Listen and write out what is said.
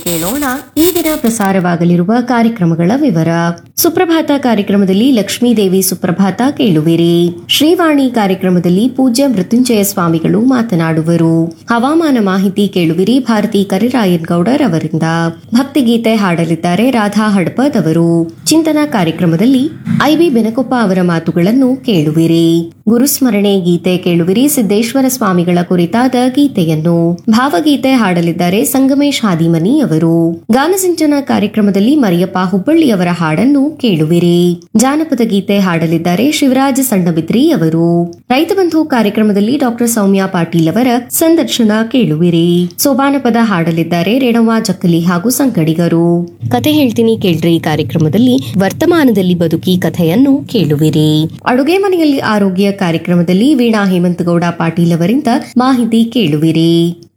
ಕೇಳೋಣ ಈ ದಿನ ಪ್ರಸಾರವಾಗಲಿರುವ ಕಾರ್ಯಕ್ರಮಗಳ ವಿವರ ಸುಪ್ರಭಾತ ಕಾರ್ಯಕ್ರಮದಲ್ಲಿ ಲಕ್ಷ್ಮೀದೇವಿ ಸುಪ್ರಭಾತ ಕೇಳುವಿರಿ ಶ್ರೀವಾಣಿ ಕಾರ್ಯಕ್ರಮದಲ್ಲಿ ಪೂಜ್ಯ ಮೃತ್ಯುಂಜಯ ಸ್ವಾಮಿಗಳು ಮಾತನಾಡುವರು ಹವಾಮಾನ ಮಾಹಿತಿ ಕೇಳುವಿರಿ ಭಾರತಿ ಕರಿರಾಯನ್ ಗೌಡರ್ ಅವರಿಂದ ಭಕ್ತಿಗೀತೆ ಹಾಡಲಿದ್ದಾರೆ ರಾಧಾ ಹಡ್ಪದ್ ಅವರು ಚಿಂತನ ಕಾರ್ಯಕ್ರಮದಲ್ಲಿ ಐಬಿ ಬೆನಕೊಪ್ಪ ಅವರ ಮಾತುಗಳನ್ನು ಕೇಳುವಿರಿ ಗುರುಸ್ಮರಣೆ ಗೀತೆ ಕೇಳುವಿರಿ ಸಿದ್ದೇಶ್ವರ ಸ್ವಾಮಿಗಳ ಕುರಿತಾದ ಗೀತೆಯನ್ನು ಭಾವಗೀತೆ ಹಾಡಲಿದ್ದಾರೆ ಸಂಗಮೇಶ್ ಹಾದಿಮನಿ ಅವರು ಗಾನಸಿಂಚನ ಕಾರ್ಯಕ್ರಮದಲ್ಲಿ ಮರಿಯಪ್ಪ ಹುಬ್ಬಳ್ಳಿ ಅವರ ಹಾಡನ್ನು ಕೇಳುವಿರಿ ಜಾನಪದ ಗೀತೆ ಹಾಡಲಿದ್ದಾರೆ ಶಿವರಾಜ ಸಣ್ಣಬಿದ್ರಿ ಅವರು ರೈತ ಬಂಧು ಕಾರ್ಯಕ್ರಮದಲ್ಲಿ ಡಾಕ್ಟರ್ ಸೌಮ್ಯ ಪಾಟೀಲ್ ಅವರ ಸಂದರ್ಶನ ಕೇಳುವಿರಿ ಸೋಬಾನ ಪದ ಹಾಡಲಿದ್ದಾರೆ ರೇಣವ್ವ ಜಕ್ಕಲಿ ಹಾಗೂ ಸಂಗಡಿಗರು ಕತೆ ಹೇಳ್ತೀನಿ ಕೇಳ್ರಿ ಕಾರ್ಯಕ್ರಮದಲ್ಲಿ ವರ್ತಮಾನದಲ್ಲಿ ಬದುಕಿ ಕಥೆಯನ್ನು ಕೇಳುವಿರಿ ಅಡುಗೆ ಮನೆಯಲ್ಲಿ ಆರೋಗ್ಯ ಕಾರ್ಯಕ್ರಮದಲ್ಲಿ ವೀಣಾ ಹೇಮಂತಗೌಡ ಪಾಟೀಲ್ ಅವರಿಂದ ಮಾಹಿತಿ ಕೇಳುವಿರಿ